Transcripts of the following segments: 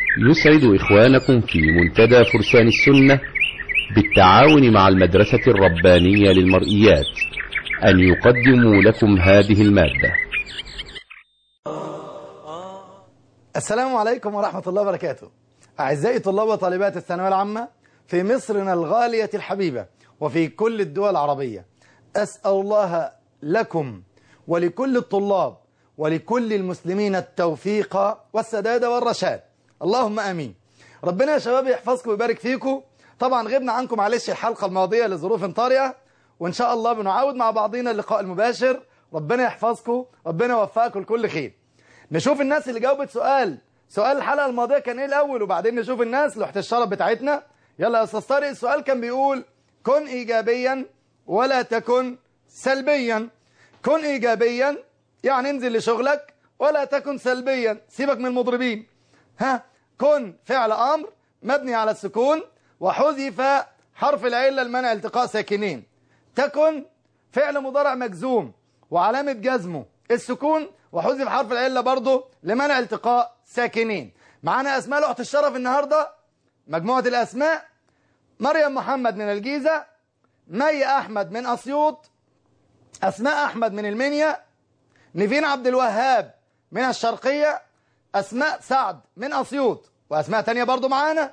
يسعد إخوانكم في منتدى فرسان السنة بالتعاون مع المدرسة الربانية للمرئيات أن يقدموا لكم هذه المادة السلام عليكم ورحمة الله وبركاته أعزائي طلاب وطالبات الثانوية العامة في مصرنا الغالية الحبيبة وفي كل الدول العربية أسأل الله لكم ولكل الطلاب ولكل المسلمين التوفيق والسداد والرشاد اللهم أمين ربنا يا شباب يحفظكم ويبارك فيكم طبعا غبنا عنكم معلش الحلقة الماضية لظروف طارئة وإن شاء الله بنعاود مع بعضنا اللقاء المباشر ربنا يحفظكم ربنا يوفقكم لكل خير نشوف الناس اللي جاوبت سؤال سؤال الحلقة الماضية كان ايه الأول وبعدين نشوف الناس لوحة الشرف بتاعتنا يلا يا أستاذ طارق السؤال كان بيقول كن إيجابيا ولا تكن سلبيا كن إيجابيا يعني انزل لشغلك ولا تكن سلبيا سيبك من المضربين ها كن فعل أمر مبني على السكون وحذف حرف العلة المنع التقاء ساكنين تكن فعل مضارع مجزوم وعلامة جزمه السكون وحذف حرف العلة برضه لمنع التقاء ساكنين معانا أسماء لوحة الشرف النهاردة مجموعة الأسماء مريم محمد من الجيزة مي أحمد من أسيوط أسماء أحمد من المنيا نيفين عبد الوهاب من الشرقية أسماء سعد من أسيوط وأسماء تانية برضو معانا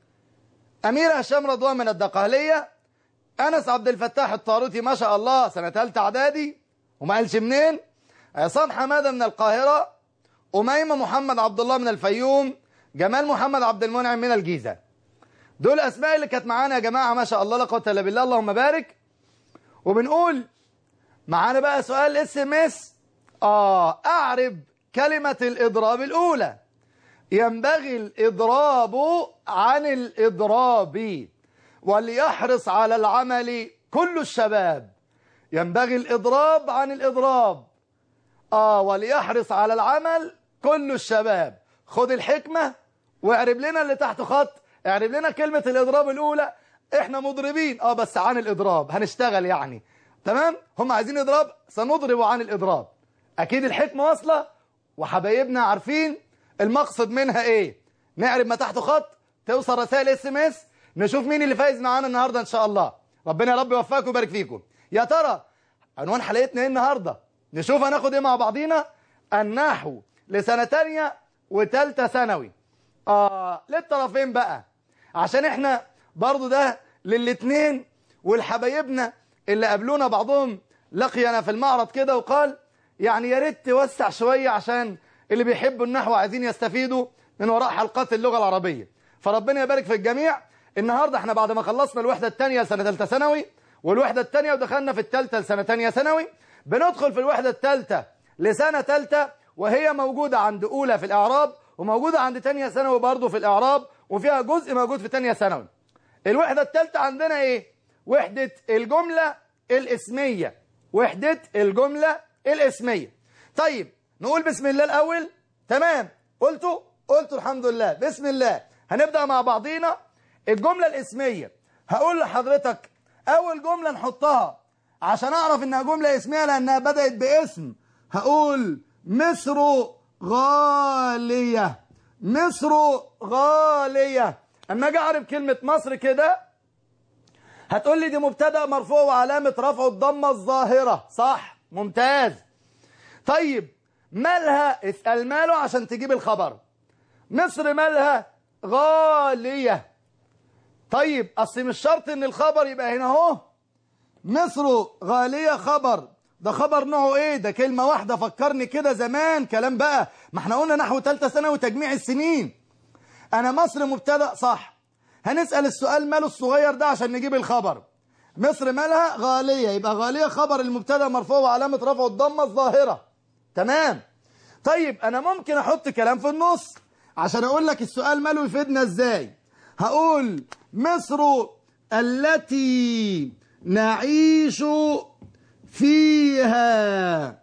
أمير هشام رضوان من الدقهلية أنس عبد الفتاح الطاروتي ما شاء الله سنة ثالثة إعدادي وما قالش منين عصام حمادة من القاهرة أميمة محمد عبد الله من الفيوم جمال محمد عبد المنعم من الجيزة دول أسماء اللي كانت معانا يا جماعة ما شاء الله لا قوة إلا بالله اللهم بارك وبنقول معانا بقى سؤال اس ام اس اه اعرب كلمة الاضراب الاولى ينبغي الاضراب عن الاضراب وليحرص على العمل كل الشباب ينبغي الاضراب عن الاضراب اه وليحرص على العمل كل الشباب خد الحكمة واعرب لنا اللي تحت خط اعرب لنا كلمة الاضراب الاولى احنا مضربين اه بس عن الاضراب هنشتغل يعني تمام هم عايزين اضراب سنضرب عن الاضراب اكيد الحكمة واصلة وحبايبنا عارفين المقصد منها ايه نعرب ما تحت خط توصل رسائل اس ام اس نشوف مين اللي فايز معانا النهاردة ان شاء الله ربنا يا رب يوفقكم ويبارك فيكم يا ترى عنوان حلقتنا ايه النهاردة نشوف هناخد ايه مع بعضينا النحو لسنة تانية وتالتة ثانوي اه للطرفين بقى عشان احنا برضو ده للاتنين والحبايبنا اللي قابلونا بعضهم لقينا في المعرض كده وقال يعني يا ريت توسع شوية عشان اللي بيحبوا النحو عايزين يستفيدوا من وراء حلقات اللغة العربية فربنا يبارك في الجميع النهاردة احنا بعد ما خلصنا الوحدة الثانية سنة ثالثة ثانوي والوحدة الثانية ودخلنا في الثالثة لسنة ثانية ثانوي بندخل في الوحدة الثالثة لسنة ثالثة وهي موجودة عند أولى في الإعراب وموجودة عند ثانية ثانوي برضه في الإعراب وفيها جزء موجود في ثانية ثانوي الوحدة الثالثة عندنا ايه وحدة الجملة الاسمية وحدة الجملة الاسمية طيب نقول بسم الله الأول تمام قلتوا قلتوا الحمد لله بسم الله هنبدأ مع بعضينا الجملة الاسمية هقول لحضرتك أول جملة نحطها عشان أعرف إنها جملة اسمية لأنها بدأت باسم هقول مصر غالية مصر غالية أما أجي أعرف كلمة مصر كده هتقول لي دي مبتدا مرفوع وعلامة رفعه الضمة الظاهرة صح ممتاز طيب مالها اسأل ماله عشان تجيب الخبر مصر مالها غالية طيب أصل مش شرط إن الخبر يبقى هنا أهو مصر غالية خبر ده خبر نوعه ايه ده كلمة واحدة فكرني كده زمان كلام بقى ما احنا قلنا نحو ثالثه سنة وتجميع السنين انا مصر مبتدا صح هنسأل السؤال ماله الصغير ده عشان نجيب الخبر مصر مالها غالية يبقى غالية خبر المبتدا مرفوع وعلامة رفعه الضمة الظاهرة تمام طيب انا ممكن احط كلام في النص عشان اقول لك السؤال ماله يفيدنا ازاي هقول مصر التي نعيش فيها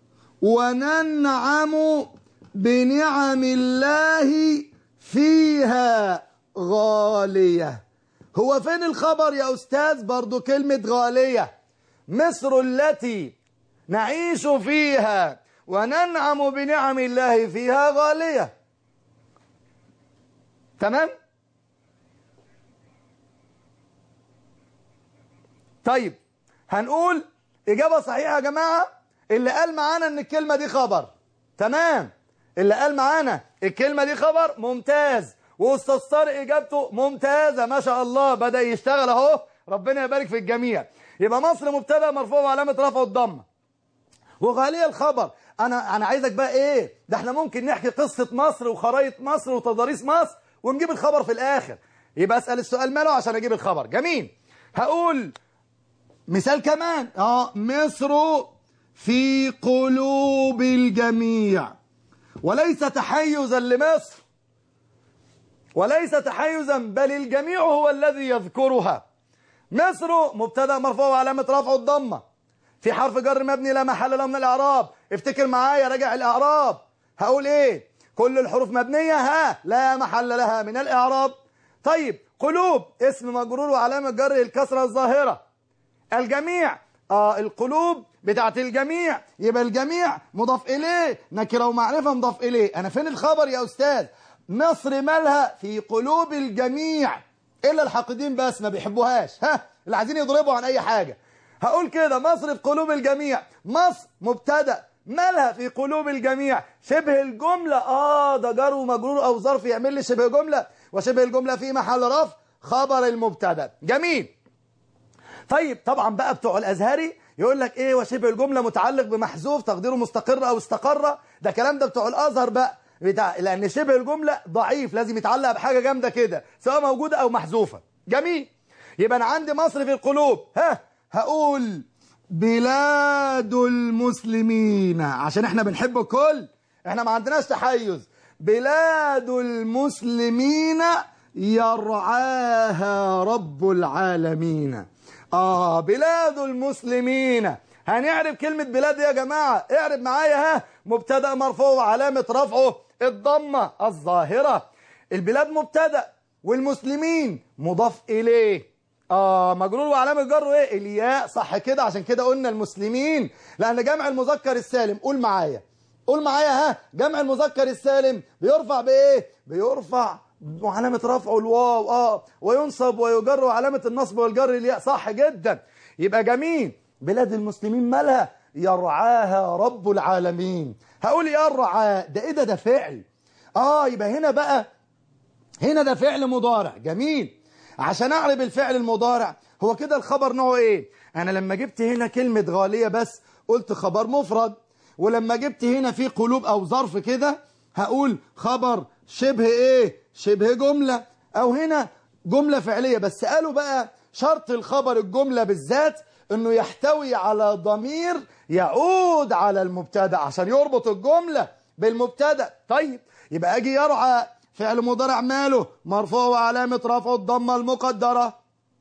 وننعم بنعم الله فيها غالية هو فين الخبر يا أستاذ برضو كلمة غالية مصر التي نعيش فيها وننعم بنعم الله فيها غالية تمام طيب هنقول إجابة صحيحة يا جماعة اللي قال معانا إن الكلمة دي خبر تمام اللي قال معانا الكلمة دي خبر ممتاز وأستاذ طارق إجابته ممتازة ما شاء الله بدأ يشتغل أهو ربنا يبارك في الجميع يبقى مصر مبتدأ مرفوع وعلامة رفعه الضمة وغالية الخبر أنا أنا عايزك بقى إيه ده إحنا ممكن نحكي قصة مصر وخرايط مصر وتضاريس مصر ونجيب الخبر في الآخر يبقى أسأل السؤال ماله عشان أجيب الخبر جميل هقول مثال كمان اه مصر في قلوب الجميع وليس تحيزا لمصر وليس تحيزا بل الجميع هو الذي يذكرها مصر مبتدا مرفوع وعلامه رفعه الضمه في حرف جر مبني لا محل له من الاعراب افتكر معايا راجع الاعراب هقول ايه كل الحروف مبنيه ها لا محل لها من الاعراب طيب قلوب اسم مجرور وعلامه جر الكسره الظاهره الجميع اه القلوب بتاعت الجميع يبقى الجميع مضاف اليه نكره ومعرفه مضاف اليه انا فين الخبر يا استاذ مصر مالها في قلوب الجميع الا الحاقدين بس ما بيحبوهاش ها اللي عايزين يضربوا عن اي حاجه هقول كده مصر في قلوب الجميع مصر مبتدا مالها في قلوب الجميع شبه الجمله اه ده جار ومجرور او ظرف يعمل لي شبه جمله وشبه الجمله في محل رفع خبر المبتدا جميل طيب طبعا بقى بتوع الازهري يقول لك ايه وشبه الجمله متعلق بمحذوف تقديره مستقر او استقر ده كلام ده بتوع الازهر بقى بتاع لان شبه الجمله ضعيف لازم يتعلق بحاجه جامده كده سواء موجوده او محذوفه جميل يبقى انا عندي مصر في القلوب ها هقول بلاد المسلمين عشان احنا بنحب الكل احنا ما عندناش تحيز بلاد المسلمين يرعاها رب العالمين آه بلاد المسلمين هنعرف كلمة بلاد يا جماعة اعرف معايا ها مبتدأ مرفوع وعلامة رفعه الضمة الظاهرة البلاد مبتدأ والمسلمين مضاف إليه آه مجرور وعلامة جره ايه الياء صح كده عشان كده قلنا المسلمين لأن جمع المذكر السالم قول معايا قول معايا ها جمع المذكر السالم بيرفع بإيه بيرفع وعلامة رفعه الواو اه وينصب ويجر وعلامة النصب والجر الياء صح جدا يبقى جميل بلاد المسلمين مالها يرعاها رب العالمين هقول يرعى ده ايه ده ده فعل اه يبقى هنا بقى هنا ده فعل مضارع جميل عشان اعرف الفعل المضارع هو كده الخبر نوعه ايه انا لما جبت هنا كلمة غالية بس قلت خبر مفرد ولما جبت هنا في قلوب او ظرف كده هقول خبر شبه ايه شبه جملة او هنا جملة فعلية بس قالوا بقى شرط الخبر الجملة بالذات انه يحتوي على ضمير يعود على المبتدا عشان يربط الجملة بالمبتدا طيب يبقى اجي يرعى فعل مضارع ماله مرفوع وعلامة رفع الضمة المقدرة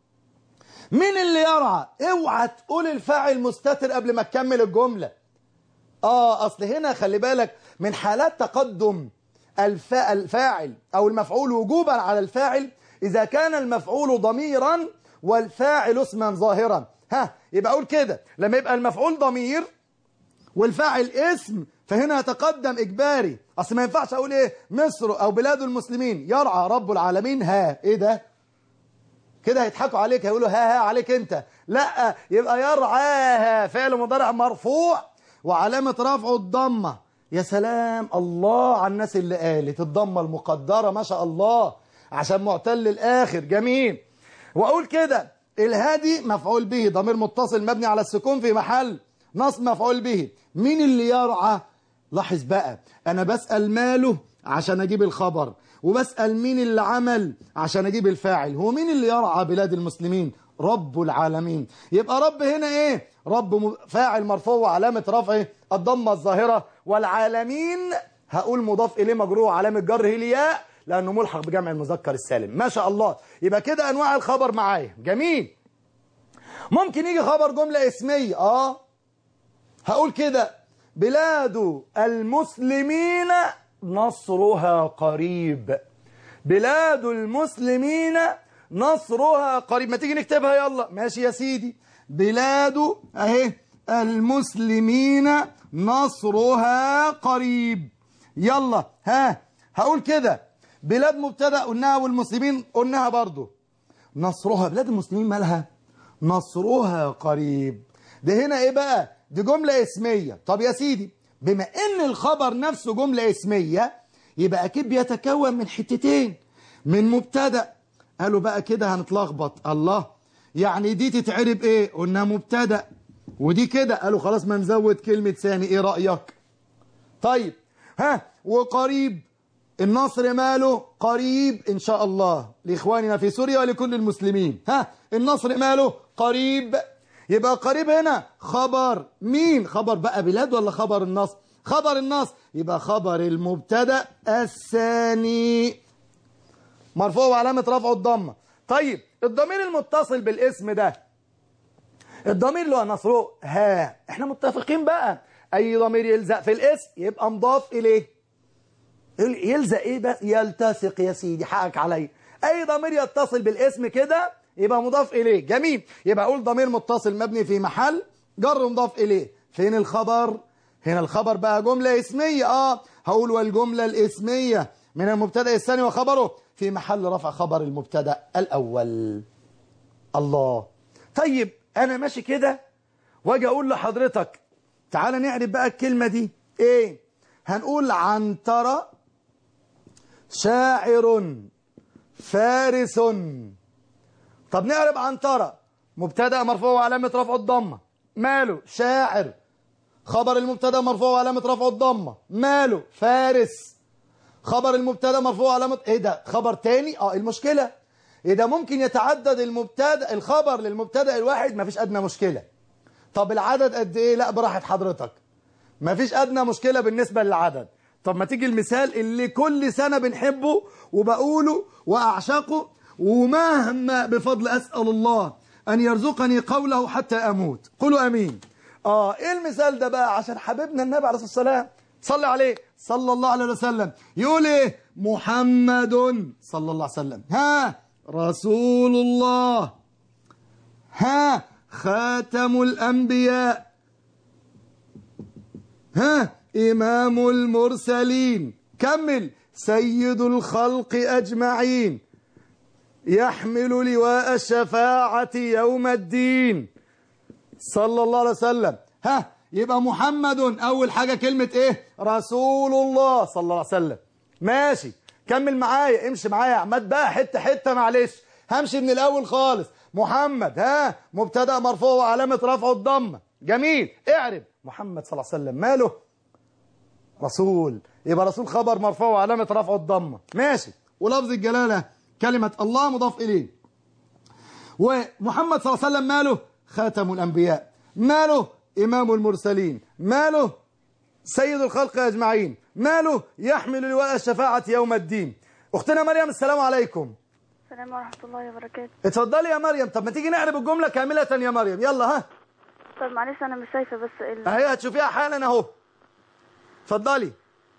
مين اللي يرعى اوعى تقول الفاعل مستتر قبل ما تكمل الجملة اه اصل هنا خلي بالك من حالات تقدم الفا الفاعل او المفعول وجوبا على الفاعل اذا كان المفعول ضميرا والفاعل اسما ظاهرا ها يبقى اقول كده لما يبقى المفعول ضمير والفاعل اسم فهنا يتقدم اجباري اصل ما ينفعش اقول ايه مصر او بلاد المسلمين يرعى رب العالمين ها ايه ده كده هيضحكوا عليك هيقولوا ها ها عليك انت لا يبقى يرعاها فعل مضارع مرفوع وعلامة رفعه الضمة يا سلام الله على الناس اللي قالت الضمة المقدرة ما شاء الله عشان معتل الآخر جميل وأقول كده الهادي مفعول به ضمير متصل مبني على السكون في محل نصب مفعول به مين اللي يرعى لاحظ بقى أنا بسأل ماله عشان أجيب الخبر وبسأل مين اللي عمل عشان أجيب الفاعل هو مين اللي يرعى بلاد المسلمين رب العالمين يبقى رب هنا ايه رب فاعل مرفوع وعلامة رفعه الضمة الظاهرة والعالمين هقول مضاف إليه مجرور علامة جره الياء لأنه ملحق بجمع المذكر السالم ما شاء الله يبقى كده أنواع الخبر معايا جميل ممكن يجي خبر جملة اسمية آه هقول كده بلاد المسلمين نصرها قريب بلاد المسلمين نصرها قريب ما تيجي نكتبها يلا ماشي يا سيدي بلاد اهي المسلمين نصرها قريب يلا ها هقول كده بلاد مبتدا قلناها والمسلمين قلناها برضو نصرها بلاد المسلمين مالها نصرها قريب ده هنا ايه بقى دي جملة اسمية طب يا سيدي بما ان الخبر نفسه جملة اسمية يبقى اكيد بيتكون من حتتين من مبتدا قالوا بقى كده هنتلخبط الله يعني دي تتعرب ايه قلنا مبتدا ودي كده قالوا خلاص ما نزود كلمة ثاني ايه رأيك طيب ها وقريب النصر ماله قريب إن شاء الله لإخواننا في سوريا ولكل المسلمين ها النصر ماله قريب يبقى قريب هنا خبر مين خبر بقى بلاد ولا خبر النصر خبر النصر يبقى خبر المبتدا الثاني مرفوع وعلامة رفعه الضمة طيب الضمير المتصل بالاسم ده الضمير اللي هو نصره ها احنا متفقين بقى اي ضمير يلزق في الاسم يبقى مضاف اليه يلزق ايه بس يلتصق يا سيدي حقك عليا اي ضمير يتصل بالاسم كده يبقى مضاف اليه جميل يبقى اقول ضمير متصل مبني في محل جر مضاف اليه فين الخبر هنا الخبر بقى جملة اسمية اه هقول والجملة الاسمية من المبتدا الثاني وخبره في محل رفع خبر المبتدا الاول الله طيب انا ماشي كده واجي اقول لحضرتك تعالى نعرف بقى الكلمة دي ايه هنقول عنترة شاعر فارس طب نعرف عنترة مبتدا مرفوع وعلامة رفع الضمة ماله شاعر خبر المبتدا مرفوع وعلامة رفع الضمة ماله فارس خبر المبتدا مرفوع وعلامة ايه ده خبر تاني اه المشكلة ايه ده ممكن يتعدد المبتدا الخبر للمبتدا الواحد مفيش ادنى مشكلة طب العدد قد ايه لا براحة حضرتك مفيش ادنى مشكلة بالنسبة للعدد طب ما تيجي المثال اللي كل سنة بنحبه وبقوله واعشقه ومهما بفضل اسأل الله ان يرزقني قوله حتى اموت قولوا امين اه ايه المثال ده بقى عشان حبيبنا النبي عليه الصلاة والسلام صلى عليه صلى الله عليه وسلم يقول ايه محمد صلى الله عليه وسلم ها رسول الله ها خاتم الأنبياء ها إمام المرسلين كمل سيد الخلق أجمعين يحمل لواء الشفاعة يوم الدين صلى الله عليه وسلم ها يبقى محمد أول حاجة كلمة إيه رسول الله صلى الله عليه وسلم ماشي كمل معايا امشي معايا يا عماد بقى حتة حتة معلش همشي من الأول خالص محمد ها مبتدا مرفوع وعلامة رفعه الضمة جميل اعرب محمد صلى الله عليه وسلم ماله رسول يبقى رسول خبر مرفوع وعلامة رفعه الضمة ماشي ولفظ الجلالة كلمة الله مضاف إليه ومحمد صلى الله عليه وسلم ماله خاتم الأنبياء ماله إمام المرسلين ماله سيد الخلق أجمعين ماله يحمل لواء الشفاعة يوم الدين أختنا مريم السلام عليكم السلام ورحمة الله وبركاته اتفضلي يا مريم طب ما تيجي نعرب الجملة كاملة يا مريم يلا ها طب معلش أنا مش شايفة بس ال... اهي هتشوفيها حالا اهو اتفضلي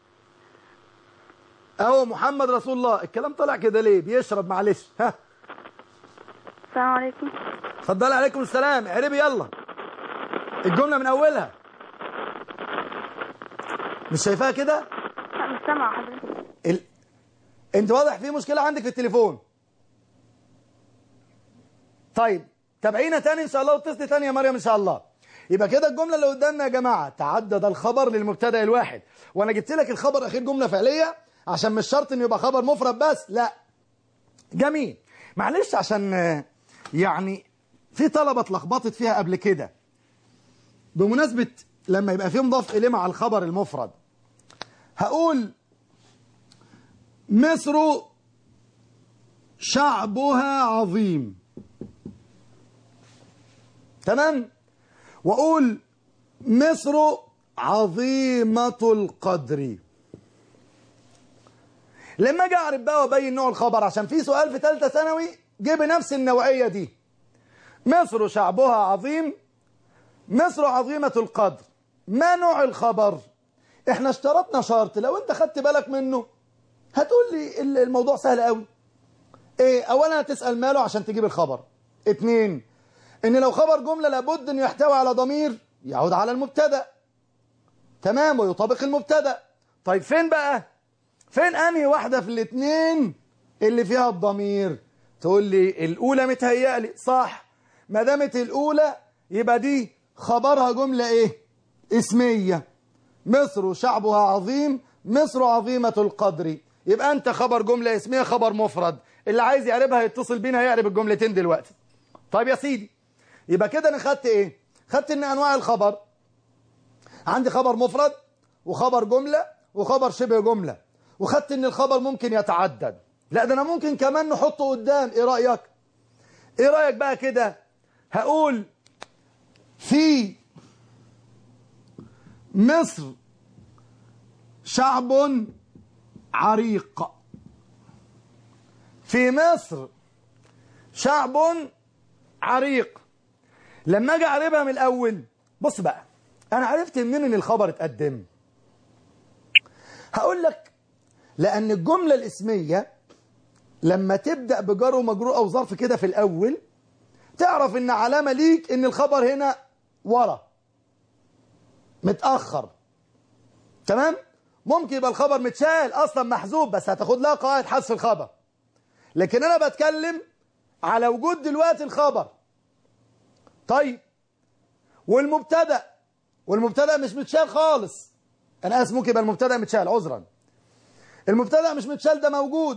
اهو محمد رسول الله الكلام طلع كده ليه بيشرب معلش ها السلام عليكم اتفضلي عليكم السلام اعربي يلا الجملة من اولها مش شايفاها كده لا مش سامعة حضرتك ال... انت واضح في مشكلة عندك في التليفون طيب تابعينا تاني ان شاء الله واتصلي تاني يا مريم ان شاء الله يبقى كده الجملة اللي قدامنا يا جماعة تعدد الخبر للمبتدا الواحد وانا جبت لك الخبر اخير جملة فعلية عشان مش شرط انه يبقى خبر مفرد بس لا جميل معلش عشان آه، يعني في طلبة اتلخبطت فيها قبل كده بمناسبة لما يبقى في مضاف إليه مع الخبر المفرد هقول مصر شعبها عظيم تمام وأقول مصر عظيمة القدر لما اجي اعرف بقى وابين نوع الخبر عشان في سؤال في ثالثه ثانوي جه بنفس النوعيه دي مصر شعبها عظيم مصر عظيمة القدر ما نوع الخبر احنا اشترطنا شرط لو انت خدت بالك منه هتقول لي ال- الموضوع سهل قوي ايه اولا هتسأل ماله عشان تجيب الخبر اتنين ان لو خبر جملة لابد انه يحتوي على ضمير يعود على المبتدا تمام ويطابق المبتدا طيب فين بقى فين انهي واحدة في الاتنين اللي فيها الضمير تقول لي الاولى متهيألي صح ما دامت الاولى يبقى دي خبرها جملة ايه اسمية مصر شعبها عظيم مصر عظيمة القدر يبقى انت خبر جملة اسمية خبر مفرد اللي عايز يعربها يتصل بينا يعرب الجملتين دلوقتي طيب يا سيدي يبقى كده انا خدت ايه خدت ان انواع الخبر عندي خبر مفرد وخبر جملة وخبر شبه جملة وخدت ان الخبر ممكن يتعدد لا ده انا ممكن كمان نحطه قدام ايه رأيك ايه رأيك بقى كده هقول في مصر شعب عريق في مصر شعب عريق لما اجي اعربها من الاول بص بقى انا عرفت منين ان الخبر اتقدم هقول لك لان الجمله الاسميه لما تبدا بجر ومجرور او ظرف كده في الاول تعرف ان علامه ليك ان الخبر هنا ورا متاخر تمام ممكن يبقى الخبر متشال اصلا محذوف بس هتاخد لها قواعد حذف الخبر لكن انا بتكلم على وجود دلوقتي الخبر طيب والمبتدا والمبتدا مش متشال خالص انا اسف ممكن يبقى المبتدا متشال عذرا المبتدا مش متشال ده موجود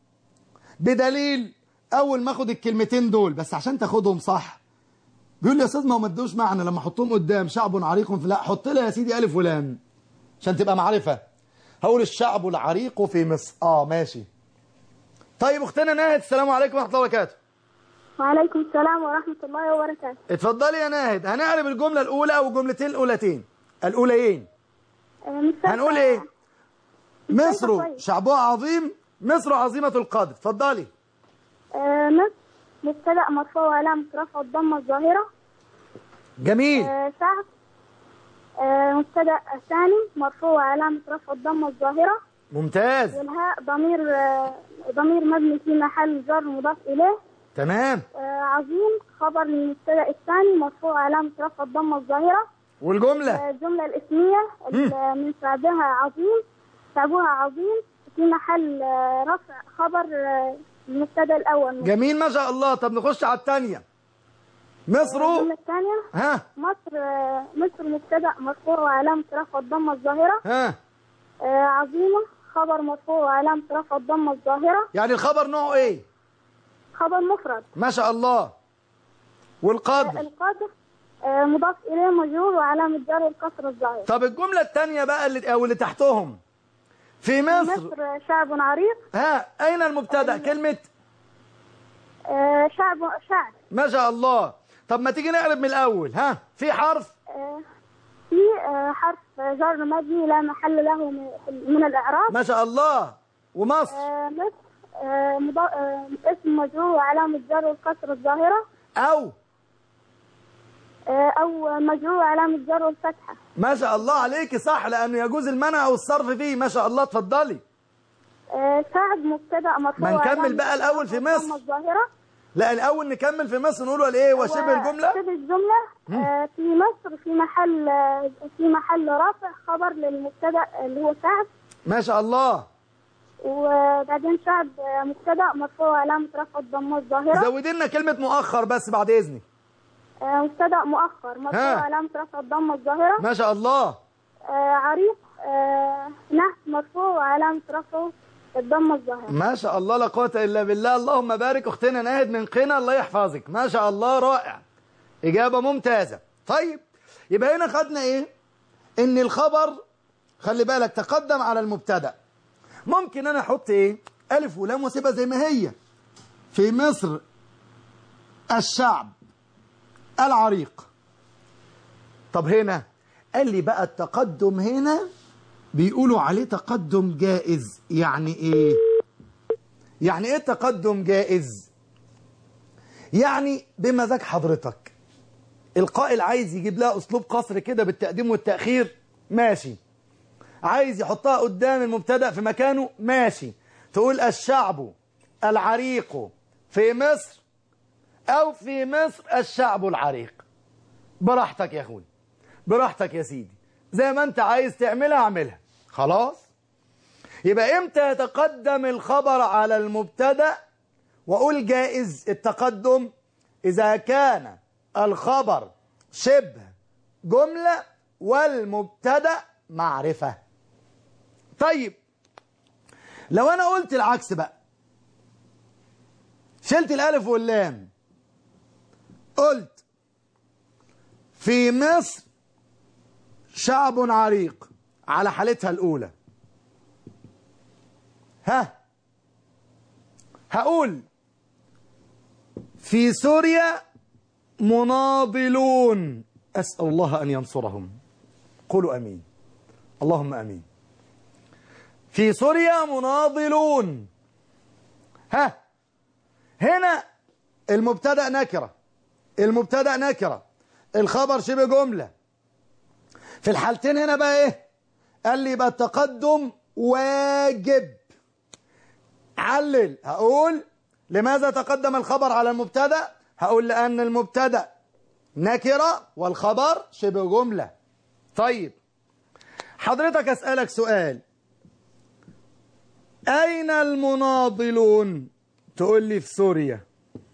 بدليل اول ما اخد الكلمتين دول بس عشان تاخدهم صح بيقول لي يا استاذ ما هو ما ادوش معنى لما احطهم قدام شعب عريق في لا حط لها يا سيدي الف ولام عشان تبقى معرفه هقول الشعب العريق في مصر اه ماشي طيب اختنا ناهد السلام عليكم ورحمه الله وبركاته وعليكم السلام ورحمة الله وبركاته اتفضلي يا ناهد هنعرف الجمله الاولى او الجملتين الاولتين الاوليين آه، مش فاكرة. هنقول ايه مش فاكرة مصر كويس. شعبها عظيم مصر عظيمه القدر اتفضلي آه، مصر مبتدأ مرفوع وعلامة رفع الضمة الظاهرة جميل آه، شعب آه، مبتدأ ثاني مرفوع وعلامة رفع الضمة الظاهرة ممتاز والهاء ضمير آه، ضمير مبني في محل جر مضاف إليه تمام آه، عظيم خبر للمبتدأ الثاني مرفوع علامة رفع الضمة الظاهرة والجمله آه، الجملة الاسمية ال- من شعبها عظيم شعبها عظيم في محل آه، رفع خبر آه، المبتدأ الأول جميل ما شاء الله طب نخش على الثانيه مصر الجملة الثانية ها مصر آه، مصر مبتدأ مرفوع وعلامة رفع الضمة الظاهرة ها آه، عظيمة خبر مرفوع وعلامة رفع الضمة الظاهرة يعني الخبر نوعه ايه خبر مفرد ما شاء الله والقدر القادر آه، مضاف إليه مجرور وعلامة جر الكسر الظاهر طب الجمله الثانيه بقى اللي او اللي تحتهم في مصر مصر شعب عريق ها اين المبتدا كلمه آه، شعب شعب ما شاء الله طب ما تيجي نقرب من الاول ها في حرف آه، في آه، حرف جر مبني لا محل له من- من الإعراب ما شاء الله ومصر آه، مصر آه، مضا- آه، اسم مجرور وعلامة جر الكسر الظاهرة او آه، أو مجرور علامة جر الفتحة ما شاء الله عليك صح لانه يجوز المنع او الصرف فيه ما شاء الله اتفضلي آه، شعب مبتدأ مرفوع ما نكمل وعلامة بقى الأول في الضمة مصر. الظاهرة لا الاول نكمل في مصر نقول ولا ايه وشبه الجمله شبه الجملة آه، في مصر في محل آه، في محل رفع خبر للمبتدأ اللي هو شعب ما شاء الله وبعدين شعب آه، مبتدأ مرفوع علامة رفع الضمة الظاهرة زودي لنا كلمه مؤخر بس بعد اذنك آه، مبتدأ مؤخر مرفوع ها. علامة رفع الضمة الظاهرة ما شاء الله آه، عريق آه، نحت مرفوع وعلامة رفعه الضمة الظاهرة ما شاء الله لا قوه الا بالله اللهم بارك اختنا ناهد من قنا الله يحفظك ما شاء الله رائع اجابه ممتازه طيب يبقى هنا خدنا ايه ان الخبر خلي بالك تقدم على المبتدا ممكن انا احط ايه الف ولام واسيبها زي ما هي في مصر الشعب العريق طب هنا قال لي بقى التقدم هنا بيقولوا عليه تقدم جائز يعني ايه يعني ايه تقدم جائز يعني بمزاج حضرتك القائل عايز يجيب لها اسلوب قصر كده بالتقديم والتاخير ماشي عايز يحطها قدام المبتدا في مكانه ماشي تقول الشعب العريق في مصر او في مصر الشعب العريق براحتك يا اخوي براحتك يا سيدي زي ما انت عايز تعملها اعملها خلاص يبقى امتى يتقدم الخبر على المبتدا واقول جائز التقدم اذا كان الخبر شبه جمله والمبتدا معرفه طيب لو انا قلت العكس بقى شلت الالف واللام قلت في مصر شعب عريق على حالتها الاولى ها هقول في سوريا مناضلون اسال الله ان ينصرهم قولوا امين اللهم امين في سوريا مناضلون ها هنا المبتدا نكره المبتدا نكره الخبر شبه جمله في الحالتين هنا بقى ايه قال لي يبقى التقدم واجب علل هقول لماذا تقدم الخبر على المبتدا هقول لان المبتدا نكره والخبر شبه جمله طيب حضرتك اسالك سؤال اين المناضلون تقول لي في سوريا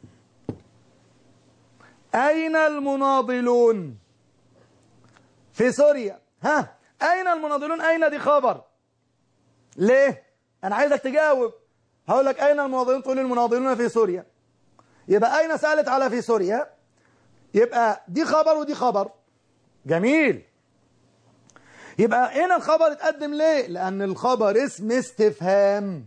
اين المناضلون في سوريا ها اين المناضلون اين دي خبر ليه انا عايزك تجاوب هقول لك اين المناضلون تقول لي المناضلون في سوريا يبقى اين سالت على في سوريا يبقى دي خبر ودي خبر جميل يبقى هنا الخبر اتقدم ليه لان الخبر اسم استفهام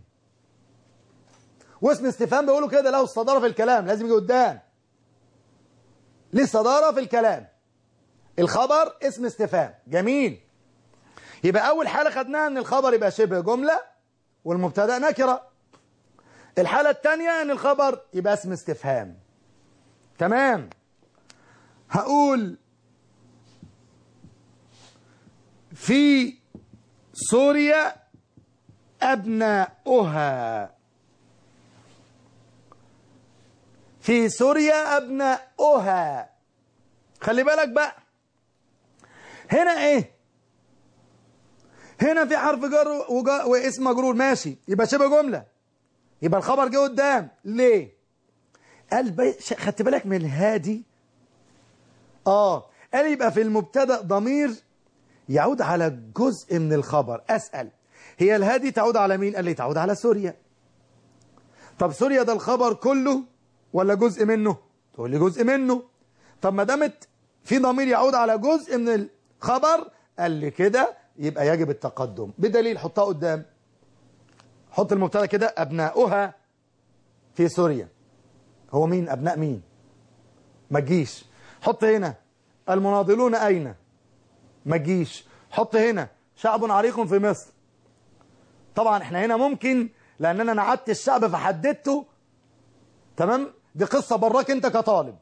واسم استفهام بيقولوا كده له الصداره في الكلام لازم يجي قدام ليه الصداره في الكلام الخبر اسم استفهام جميل يبقى اول حاله خدناها ان الخبر يبقى شبه جمله والمبتدا نكره الحاله الثانيه ان الخبر يبقى اسم استفهام تمام هقول في سوريا أبناؤها في سوريا أبناؤها خلي بالك بقى هنا ايه هنا في حرف جر وجا- واسم مجرور ماشي يبقى شبه جملة يبقى الخبر جه قدام ليه قال بي... ش- خدت بالك من الهادي اه قال يبقى في المبتدا ضمير يعود على جزء من الخبر اسال هي الهادي تعود على مين قال لي تعود على سوريا طب سوريا ده الخبر كله ولا جزء منه تقول لي جزء منه طب ما دامت في ضمير يعود على جزء من الخبر قال لي كده يبقى يجب التقدم بدليل حطها قدام حط المبتدا كده ابناؤها في سوريا هو مين ابناء مين ما تجيش حط هنا المناضلون اين ما تجيش حط هنا شعب عريق في مصر طبعا احنا هنا ممكن لان انا نعدت الشعب فحددته تمام دي قصه براك انت كطالب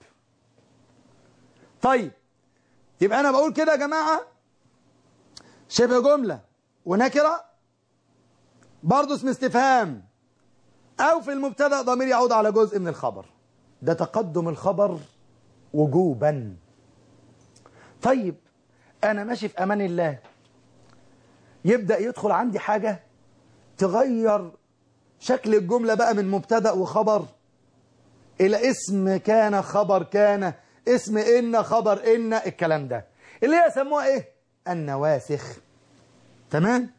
طيب يبقى انا بقول كده يا جماعه شبه جمله ونكره برضه اسم استفهام او في المبتدا ضمير يعود على جزء من الخبر ده تقدم الخبر وجوبا طيب انا ماشي في امان الله يبدا يدخل عندي حاجه تغير شكل الجمله بقى من مبتدا وخبر الى اسم كان خبر كان اسم ان خبر ان الكلام ده اللي هي يسموها ايه النواسخ تمام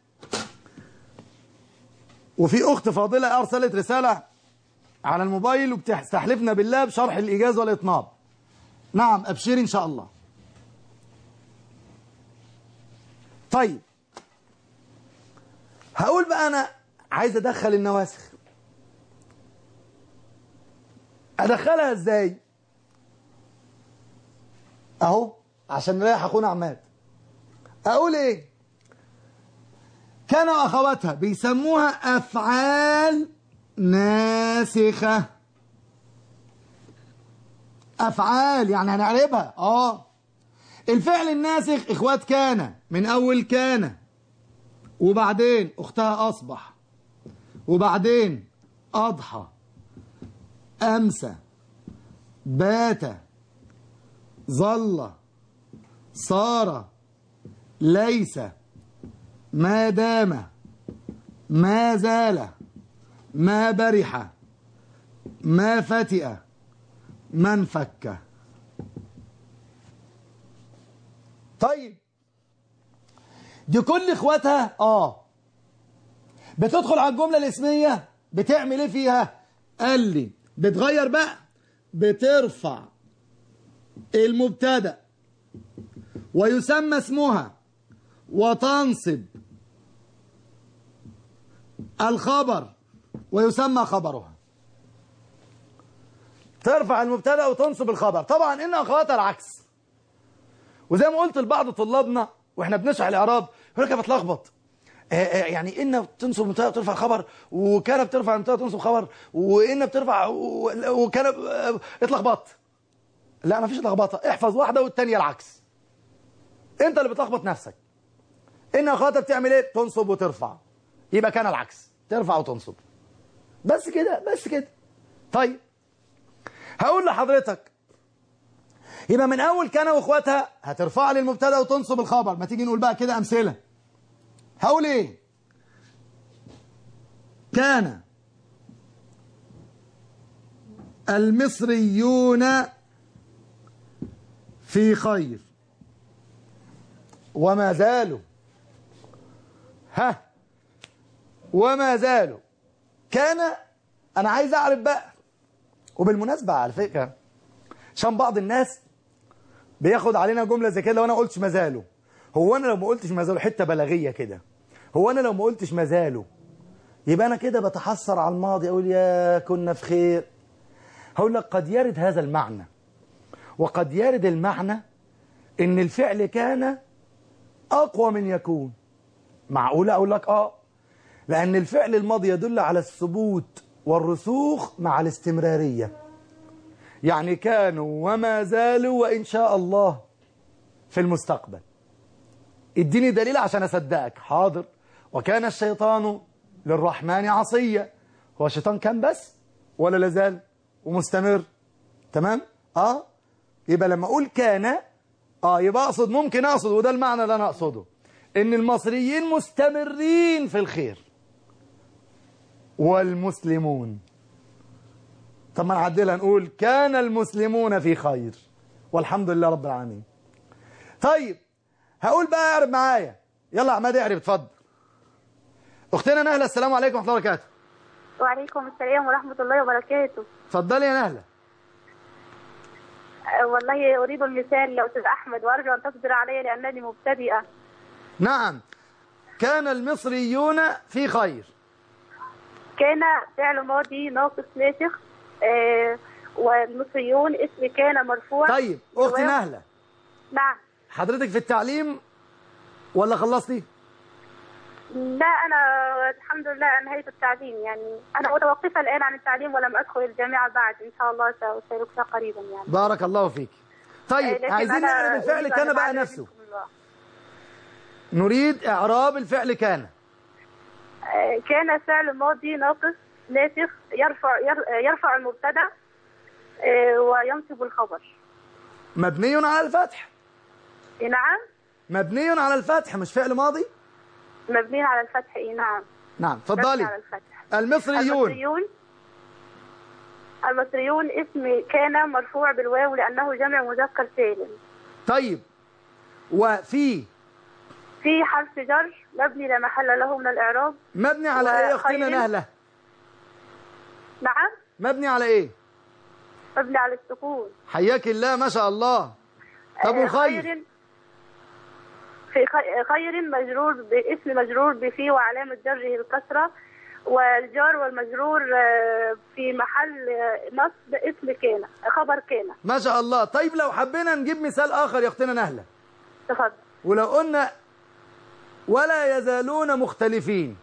وفي اخت فاضله ارسلت رساله على الموبايل وبتستحلفنا بالله بشرح الايجاز والاطناب نعم ابشري ان شاء الله طيب هقول بقى انا عايز ادخل النواسخ ادخلها ازاي اهو عشان نريح اخونا عماد اقول ايه كان واخواتها بيسموها افعال ناسخه افعال يعني هنعربها اه الفعل الناسخ اخوات كان من اول كان وبعدين اختها اصبح وبعدين اضحى امسى بات ظل صار ليس ما دام ما زال ما برح ما فتئ ما انفك طيب دي كل اخواتها اه بتدخل على الجملة الاسمية بتعمل ايه فيها قال لي بتغير بقى بترفع المبتدا ويسمى اسمها وتنصب الخبر ويسمى خبرها ترفع المبتدا وتنصب الخبر طبعا ان اخواتها العكس وزي ما قلت لبعض طلابنا واحنا بنشرح الاعراب يقول لك بتلخبط آه، آه، يعني ان بتنصب المبتدا وترفع خبر وكان بترفع المبتدا وتنصب خبر وان بترفع و- وكان آه، اتلخبطت لا مفيش لخبطه احفظ واحده والتانيه العكس انت اللي بتلخبط نفسك ان اخواتها بتعمل ايه تنصب وترفع يبقى كان العكس ترفع وتنصب بس كده بس كده طيب هقول لحضرتك يبقى من اول كان واخواتها هترفع لي المبتدا وتنصب الخبر ما تيجي نقول بقى كده امثله هقول ايه كان المصريون في خير وما زالوا ها وما زالوا كان انا عايز اعرف بقى وبالمناسبة على فكرة عشان بعض الناس بياخد علينا جملة زي كده لو انا قلتش ما زالوا هو انا لو ما قلتش ما زالوا حتة بلاغية كده هو انا لو ما قلتش ما زالوا يبقى انا كده بتحسر على الماضي اقول يا كنا في خير هقول لك قد يرد هذا المعنى وقد يرد المعنى ان الفعل كان اقوى من يكون معقولة اقول لك اه لان الفعل الماضي يدل على الثبوت والرسوخ مع الاستمرارية يعني كانوا وما زالوا وإن شاء الله في المستقبل اديني دليل عشان أصدقك حاضر وكان الشيطان للرحمن عصية هو الشيطان كان بس ولا لازال ومستمر تمام اه يبقى لما اقول كان اه يبقى اقصد ممكن اقصد وده المعنى اللي انا اقصده ان المصريين مستمرين في الخير والمسلمون طب ما نعدلها نقول كان المسلمون في خير والحمد لله رب العالمين طيب هقول بقى اعرب معايا يلا عماد اعرب اتفضل اختنا نهله السلام عليكم ورحمه الله وبركاته وعليكم السلام ورحمة الله وبركاته اتفضلي يا نهله أه، والله أريد المثال لأستاذ أحمد وأرجو أن تصبر علي لأنني مبتدئة نعم كان المصريون في خير كان فعل ماضي ناقص ناسخ أه، والمصريون اسم كان مرفوع طيب اختي جواب- نهله نعم حضرتك في التعليم ولا خلصتي لا أنا الحمد لله أنهيت التعليم يعني أنا متوقفة الآن عن التعليم ولم أدخل الجامعة بعد إن شاء الله سأشاركها قريبا يعني بارك الله فيك أه، طيب لكن عايزين أنا نعرف الفعل أريد كان أن بقى أعلم نفسه منكم الله. نريد اعراب الفعل كان أه، كان فعل ماضي ناقص ناسخ يرفع ير- يرفع المبتدأ أه، وينصب الخبر مبني على الفتح نعم مبني على الفتح مش فعل ماضي مبني على الفتح إيه نعم نعم مبني على اتفضلي الفتح المصريون المصريون المصريون اسم كان مرفوع بالواو لأنه جمع مذكر سالم طيب وفي في حرف جر مبني لا محل له من الإعراب مبني على ايه يا اختنا وخير. نهله نعم مبني على ايه مبني على السكون حياك الله ما شاء الله طب آه، وخير خير في خي- خير مجرور باسم مجرور بفي وعلامة جره الكسرة والجار والمجرور آه، في محل آه، نصب اسم كان خبر كان ما شاء الله طيب لو حبينا نجيب مثال اخر يا اختنا نهله تفضل ولو قلنا ولا يزالون مختلفين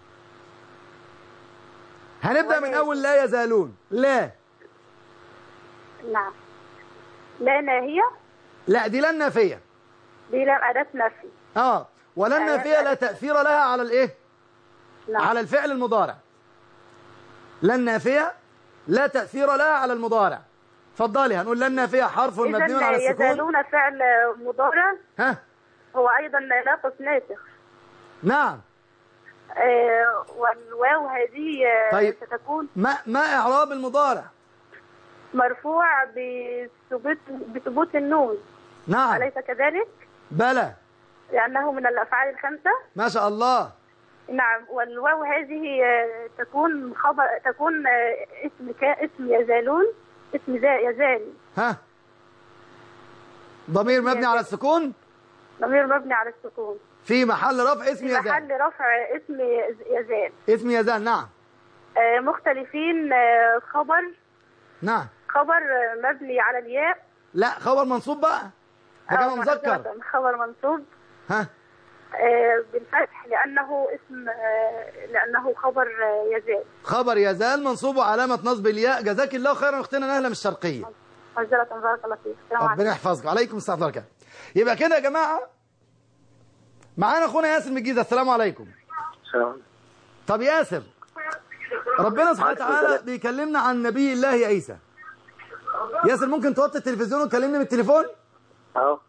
هنبدا من ولا اول لا يزالون لا نعم لا ناهية لا دي لن نافيه دي لام أداة نفي اه ولن نافيه لا تاثير لها على الايه نعم على الفعل المضارع لن نافيه لا تاثير لها على المضارع اتفضلي هنقول لن نافيه حرف مبني إذا على السكون يزالون فعل مضارع ها هو أيضا ناقص ناسخ نعم آه، والواو هذه آه، طيب. ستكون ما ما إعراب المضارع مرفوع بثبوت بثبوت النون نعم أليس كذلك؟ بلى لأنه من الأفعال الخمسة ما شاء الله نعم والواو هذه آه، تكون خبر تكون آه، اسم كا اسم يزالون اسم زا يزال ها ضمير مبني على السكون ضمير مبني على السكون في محل رفع اسم في يزال محل رفع اسم يز- يزال اسم يزال نعم آه، مختلفين آه، خبر نعم خبر آه، مبني على الياء لا خبر منصوب بقى ده أو كده مذكر معذرة، خبر منصوب ها آه، بالفتح لأنه اسم آه، لأنه خبر آه، يزال خبر يزال منصوب وعلامة نصب الياء جزاك الله خيرا اختنا نهلة من الشرقية معذرة بارك الله فيك السلام عليكم ربنا يحفظك عليكم السلام ورحمة الله وبركاته. يبقى كده يا جماعة معانا اخونا ياسر من الجيزة السلام عليكم سلام طب ياسر ربنا سبحانه وتعالى بيكلمنا عن نبي الله عيسى ياسر ممكن توطي التلفزيون وتكلمني من التليفون اهو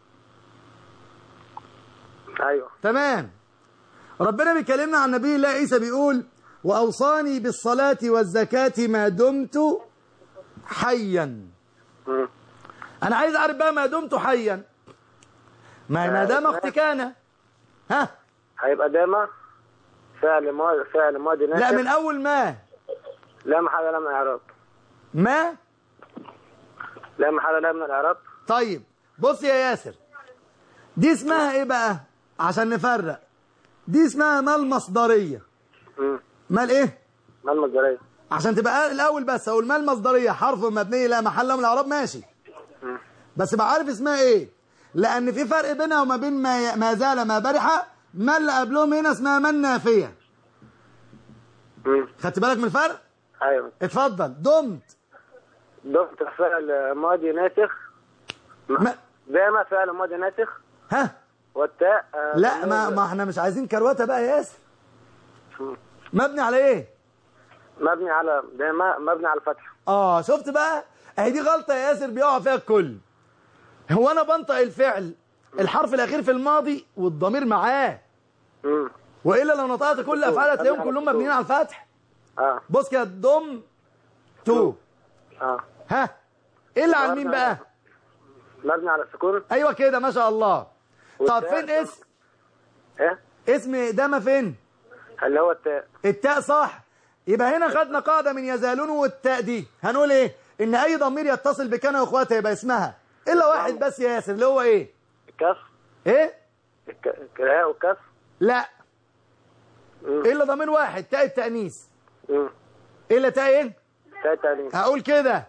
ايوه تمام ربنا بيكلمنا عن نبي الله عيسى بيقول وأوصاني بالصلاة والزكاة ما دمت حيا مم. أنا عايز أعرف بقى ما دمت حيا ما ما دام أختي كان ها هيبقى داما فعل ماضي فعل ماضي لا ناسخ من أول ما لا محل لا من الاعراب ما لا محل لا من الاعراب طيب بص يا ياسر دي اسمها ايه بقى عشان نفرق دي اسمها ما المصدرية مم. مال ايه ما المصدرية عشان تبقى الاول بس اقول ما المصدريه حرف مبني لا محل من الاعراب ماشي مم. بس بقى عارف اسمها ايه لان في فرق بينها وما بين ما ما زال ما برح ما اللي قبلهم هنا اسمها من نافيه مم. خدت بالك من الفرق ايوه اتفضل دمت ضفت فعل ماضي ناسخ ما داما فعل ماضي ناسخ ها والتاء آه، لا ما ما احنا مش عايزين كروته بقى يا ياسر مم. مبني على ايه مبني على داما مبني على الفتح اه شفت بقى اهي دي غلطه يا ياسر بيقع فيها الكل هو انا بنطق الفعل الحرف الاخير في الماضي والضمير معاه مم. والا لو نطقت كل افعال هتلاقيهم كلهم مبنيين على الفتح اه بص كده دم تو اه ها ايه اللي على مين بقى مبني على السكون ايوه كده ما شاء الله طب والتاء فين اسم ايه اسم داما فين اللي هو التاء التاء صح يبقى هنا خدنا قاعده من يزالون والتاء دي هنقول ايه ان اي ضمير يتصل بكان واخواتها يبقى اسمها الا واحد بس يا ياسر اللي هو ايه الكف ايه الك- الكراء والكف لا مم. الا ضمير واحد تاء التانيث مم. الا تاء ايه تاء تاني هقول كده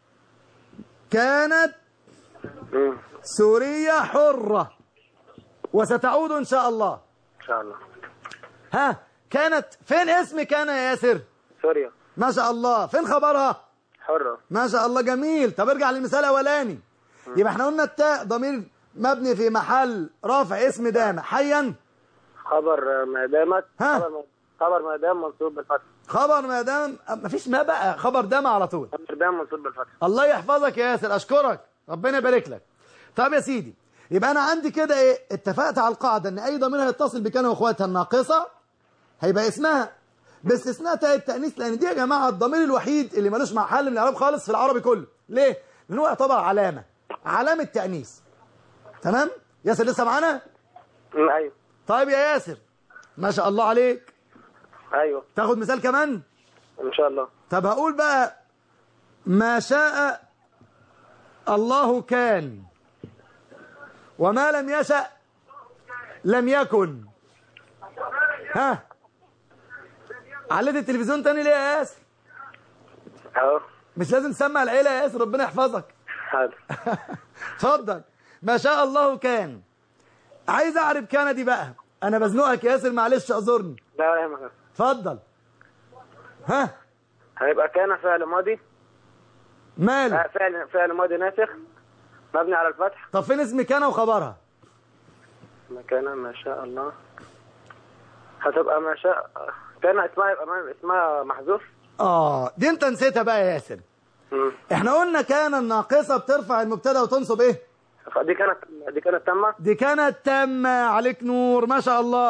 كانت مم. سوريا حرة وستعود إن شاء الله ان شاء الله ها كانت فين اسم كان يا ياسر سوريا ما شاء الله فين خبرها حرة ما شاء الله جميل طب ارجع للمثال الأولاني يبقى احنا قلنا التاء ضمير مبني في محل رافع اسم دام حيا خبر ما دامت ها. خبر ما- خبر ما دام منصوب بالفتح خبر ما دام مفيش ما بقى خبر دام على طول خبر دام منصوب بالفتح الله يحفظك يا ياسر اشكرك ربنا يبارك لك طب يا سيدي يبقى انا عندي كده ايه اتفقت على القاعده ان اي ضمير هيتصل بكان واخواتها الناقصه هيبقى اسمها باستثناء تاء التانيث لان دي يا جماعه الضمير الوحيد اللي ملوش محل من الاعراب خالص في العربي كله ليه لان هو يعتبر علامه علامه تانيث تمام ياسر لسه معانا مم، ايوه طيب يا ياسر ما شاء الله عليك ايوه تاخد مثال كمان ان شاء الله طب هقول بقى ما شاء الله كان وما لم يشأ لم يكن ها عليت التلفزيون تاني ليه يا ياسر اهو مش لازم تسمع العيلة يا ياسر ربنا يحفظك حاضر اتفضل ما شاء الله كان عايز اعرف كان دي بقى انا بزنقك يا ياسر معلش اعذرني لا ولا يهمك اتفضل ها هيبقى كان فعل ماضي ماله آه، فعل فعل ماضي ناسخ مبني على الفتح طب فين اسم كان وخبرها ما كان ما شاء الله هتبقى ما شاء كان اسمها يبقى ما- اسمها محذوف اه دي انت نسيتها بقى يا ياسر مم. احنا قلنا كان الناقصه بترفع المبتدا وتنصب ايه دي كانت دي كانت تامة دي كانت تامه عليك نور ما شاء الله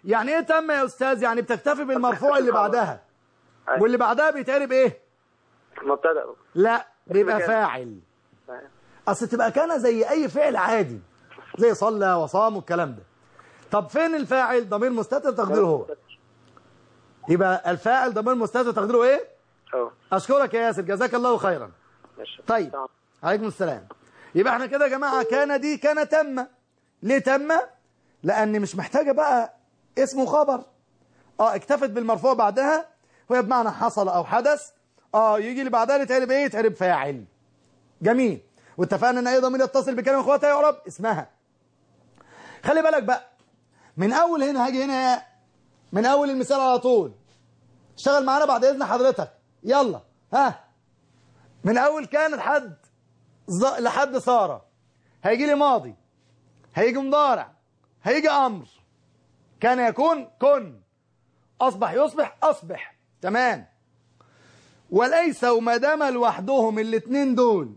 يعني ايه تم يا استاذ يعني بتكتفي بالمرفوع اللي بعدها أيوة. واللي بعدها بيتقلب ايه مبتدا لا بيبقى كان. فاعل اصل تبقى كان زي اي فعل عادي زي صلى وصام والكلام ده طب فين الفاعل ضمير مستتر تقديره هو يبقى الفاعل ضمير مستتر تقديره ايه اه اشكرك يا ياسر جزاك الله خيرا ماشي طيب عليكم السلام يبقى احنا كده يا جماعه كان دي كان تم ليه تم لان مش محتاجه بقى اسم وخبر اه اكتفت بالمرفوع بعدها وهي بمعنى حصل او حدث اه يجي اللي بعدها يتعرب ايه يتعرب فاعل جميل واتفقنا ان اي ضمير يتصل بكلمه اخواتها يعرب اسمها خلي بالك بقى من اول هنا هاجي هنا من اول المثال على طول اشتغل معانا بعد اذن حضرتك يلا ها من اول كان لحد ز... لحد ساره هيجي لي ماضي هيجي مضارع هيجي امر كان يكون كن اصبح يصبح اصبح تمام وليسوا ما دام لوحدهم الاثنين دول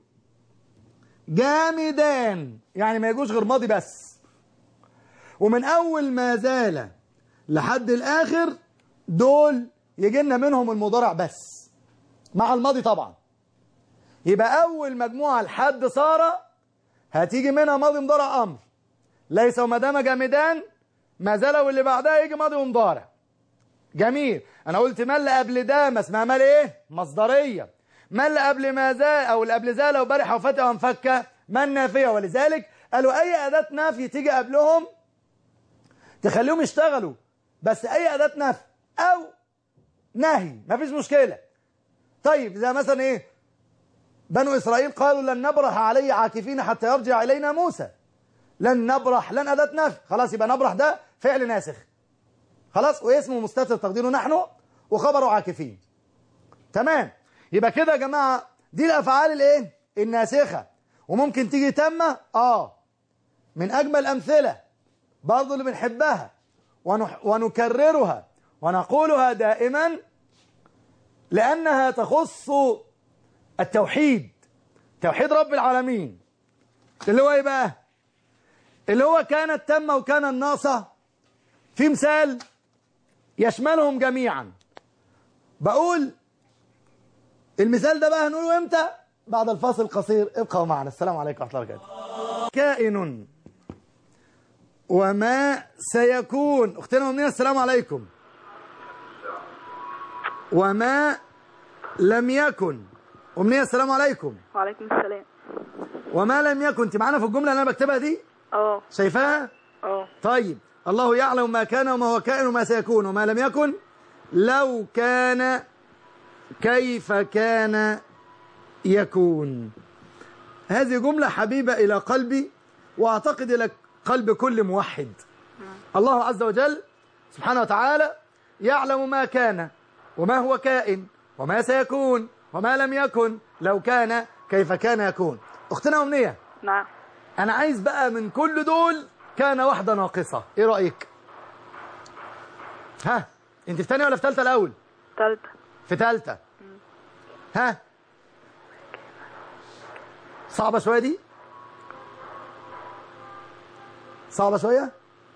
جامدان يعني ما يجوش غير ماضي بس ومن اول ما زال لحد الاخر دول يجي لنا منهم المضارع بس مع الماضي طبعا يبقى اول مجموعه لحد ساره هتيجي منها ماضي مضارع امر ليس وما دام جامدان ما زال واللي بعدها يجي ماضي ومضارع جميل انا قلت ما اللي قبل ده ما اسمها مال ايه مصدريه ما اللي قبل ما زال او اللي قبل زال وبرح وفتح وانفك ما النافيه ولذلك قالوا اي اداه نفي تيجي قبلهم تخليهم يشتغلوا بس اي اداه نفي او نهي مفيش مشكله طيب زي مثلا ايه بنو اسرائيل قالوا لن نبرح عليه عاكفين حتى يرجع الينا موسى لن نبرح لن اداه نفي خلاص يبقى نبرح ده فعل ناسخ خلاص واسمه مستتر تقديره نحن وخبره عاكفين تمام يبقى كده يا جماعه دي الافعال الايه الناسخه وممكن تيجي تامه اه من اجمل الامثله برضه اللي بنحبها ونح ونكررها ونقولها دائما لانها تخص التوحيد توحيد رب العالمين اللي هو ايه بقى اللي هو كانت تامه وكان الناقصه في مثال يشملهم جميعا بقول المثال ده بقى هنقوله امتى بعد الفاصل القصير ابقوا معنا السلام عليكم ورحمه الله وبركاته كائن وما سيكون اختنا امنيه السلام عليكم وما لم يكن امنيه السلام عليكم وعليكم السلام وما لم يكن انت معانا في الجمله اللي انا بكتبها دي اه شايفاها اه طيب الله يعلم ما كان وما هو كائن وما سيكون وما لم يكن لو كان كيف كان يكون هذه جملة حبيبة إلى قلبي وأعتقد إلى قلب كل موحد الله عز وجل سبحانه وتعالى يعلم ما كان وما هو كائن وما سيكون وما لم يكن لو كان كيف كان يكون أختنا أمنية نعم أنا عايز بقى من كل دول كان واحدة ناقصة إيه رأيك ها أنت في تانية ولا في تالتة الأول تالتة في تالتة ها صعبة شوية دي صعبة شوية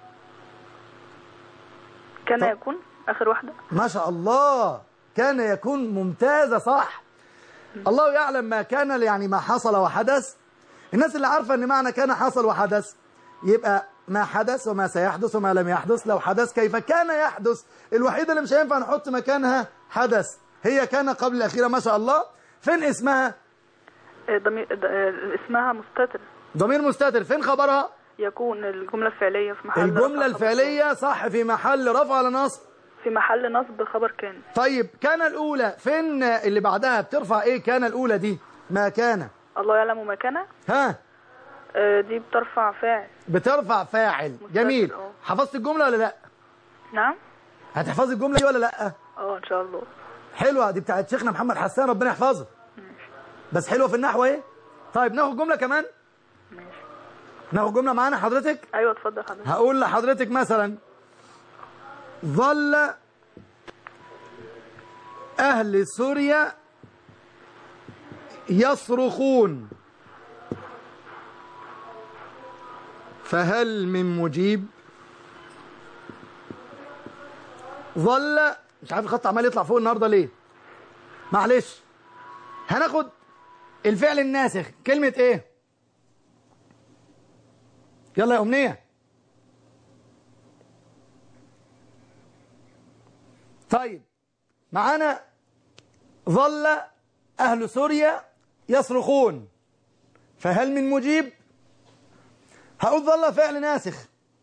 كان طب. يكون آخر واحدة ما شاء الله كان يكون ممتازة صح الله يعلم ما كان يعني ما حصل وحدث الناس اللي عارفة ان معنى كان حصل وحدث يبقى ما حدث وما سيحدث وما لم يحدث لو حدث كيف كان يحدث الوحيدة اللي مش هينفع نحط مكانها حدث هي كان قبل الأخيرة ما شاء الله فين اسمها آه، ضمير د- آه، اسمها مستتر ضمير مستتر فين خبرها يكون الجملة الفعلية في محل الجملة رفع خبر الفعلية صح في محل رفع على نصب كان. في محل نصب خبر كان طيب كان الأولى فين اللي بعدها بترفع ايه كان الأولى دي ما كان الله يعلم ما كان ها آه، دي بترفع فاعل بترفع فاعل جميل اه. حفظت الجملة ولا لا نعم هتحفظي الجملة دي ولا لا اه ان شاء الله حلوة دي بتاعت شيخنا محمد حسان ربنا يحفظه بس حلوة في النحو ايه طيب ناخد جملة كمان ماشي ناخد جملة معانا حضرتك ايوه اتفضل حضرتك هقول لحضرتك مثلا ظل أهل سوريا يصرخون فهل من مجيب ظل مش عارف الخط عمال يطلع فوق النهارده ليه معلش هناخد الفعل الناسخ كلمة ايه يلا يا أمنية طيب معانا ظل أهل سوريا يصرخون فهل من مجيب هقول ظل فعل ناسخ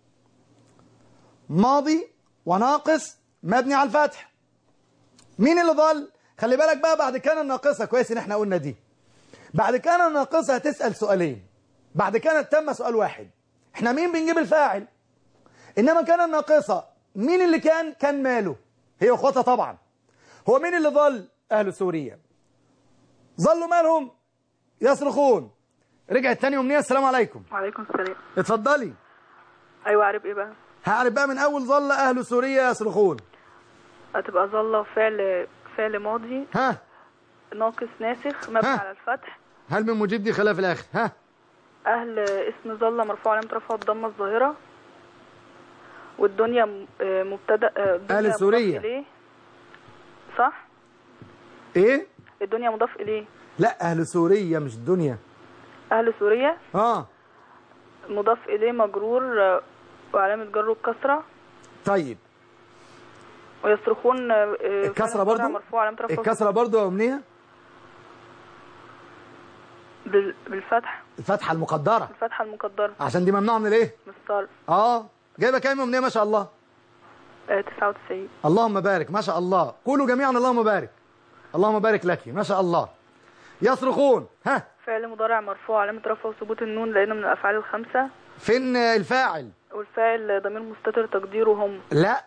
ماضي وناقص مبني على الفتح مين اللي ظل خلي بالك بقى بعد كان الناقصة كويس ان احنا قلنا دي بعد كان الناقصة هتسأل سؤالين بعد كانت تم سؤال واحد احنا مين بنجيب الفاعل انما كان الناقصة مين اللي كان كان ماله هي اخواتها طبعا هو مين اللي ظل اهل سوريا ظلوا مالهم يصرخون رجعت تاني امنيه السلام عليكم وعليكم السلام اتفضلي ايوه عارف ايه بقى هعرف بقى من اول ظل اهل سوريا يصرخون هتبقى ظل فعل فعل ماضي ها ناقص ناسخ مبني ها. على الفتح هل من مجيب دي خلاف الاخر ها اهل اسم ظل مرفوع علامه رفعه الضمه الظاهره والدنيا م- آه، مبتدا آه، الدنيا أهل مضاف سوريا. إليه. صح ايه الدنيا مضاف اليه لا اهل سوريا مش الدنيا اهل سوريا اه مضاف اليه مجرور آه، وعلامه جره الكسره طيب ويصرخون آه، آه، الكسره فعل مضارع برضو مرفوع علامه رفعه الكسره برضو يا امنيه بال- بالفتح الفتحه المقدره الفتحه المقدره عشان دي ممنوعه من الايه من الصرف اه جايبه كام يا امنيه ما شاء الله آه، 99 اللهم بارك ما شاء الله قولوا جميعا اللهم بارك اللهم بارك لك ما شاء الله يصرخون ها فعل مضارع مرفوع علامة رفعه ثبوت النون لأنه من الأفعال الخمسة فين الفاعل والفاعل ضمير مستتر تقديره هم لا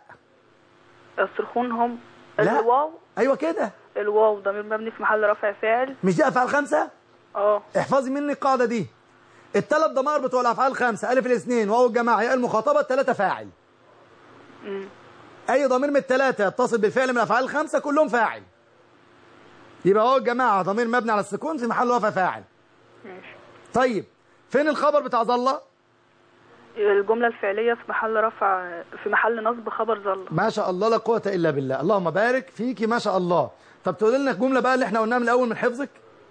يصرخون هم لا. الواو ايوه كده الواو ضمير مبني في محل رفع فاعل مش دي افعال خمسه اه احفظي مني القاعده دي الثلاث ضمائر بتوع الافعال الخمسه الف الاثنين واو الجماعه ياء المخاطبه الثلاثه فاعل مم. اي ضمير من الثلاثه يتصل بالفعل من الافعال الخمسه كلهم فاعل يبقى واو الجماعه ضمير مبني على السكون في محل رفع فاعل ماشي طيب فين الخبر بتاع ظله الجملة الفعلية في محل رفع في محل نصب خبر ظل ما شاء الله لا قوه الا بالله اللهم بارك فيكي ما شاء الله طب تقول لنا الجمله بقى اللي احنا قلناها من الاول من حفظك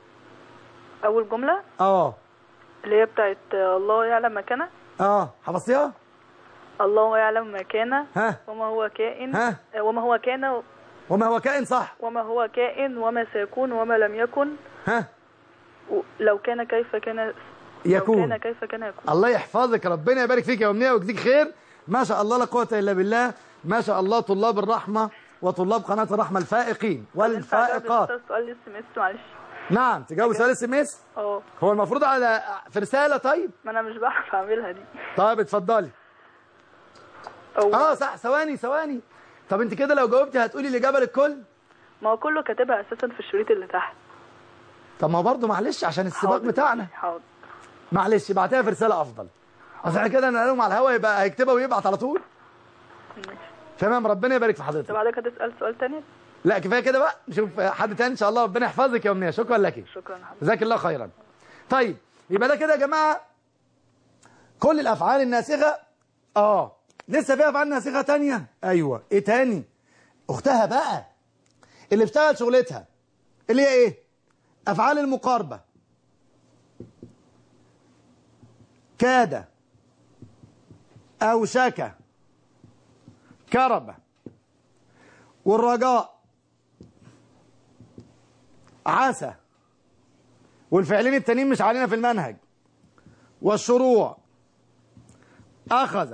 أول جملة اه اللي هي بتاعت الله يعلم ما كان اه حفظتيها الله يعلم ما كان ها وما هو كائن ها. وما هو كان وما هو كائن صح وما هو كائن وما سيكون وما لم يكن ها و- لو كان كيف كان لو يكون كان كيف كان يكون الله يحفظك ربنا يبارك فيك يا أمنية ويجزيك خير ما شاء الله لا قوة إلا بالله ما شاء الله طلاب الرحمة وطلاب قناة الرحمة الفائقين والفائقات سؤال لسه مس معلش نعم تجاوب سؤال اس ام اس اه هو المفروض على في رسالة طيب ما انا مش بعرف اعملها دي طيب اتفضلي أو اه صح ثواني ثواني طب انت كده لو جاوبتي هتقولي الإجابة للكل ما هو كله كاتبها اساسا في الشريط اللي تحت طب ما هو برضه معلش عشان السباق حاضر. بتاعنا حاضر معلش ابعتيها في رسالة أفضل اصل احنا كده نقلهم على الهوا يبقى هيكتبها ويبعت على طول ماشي تمام ربنا يبارك في طب حضرتك بعدك هتسال سؤال تاني لا كفايه كده بقى نشوف حد تاني ان شاء الله ربنا يحفظك يا امنيه شكرا لك شكرا يا حبيبي جزاك الله خيرا طيب يبقى ده كده يا جماعه كل الافعال الناسخه اه لسه في افعال ناسخه تانية ايوه ايه تاني اختها بقى اللي بتشتغل شغلتها اللي هي ايه افعال المقاربه كاد اوشك كرب والرجاء عسى والفعلين التانيين مش علينا في المنهج والشروع أخذ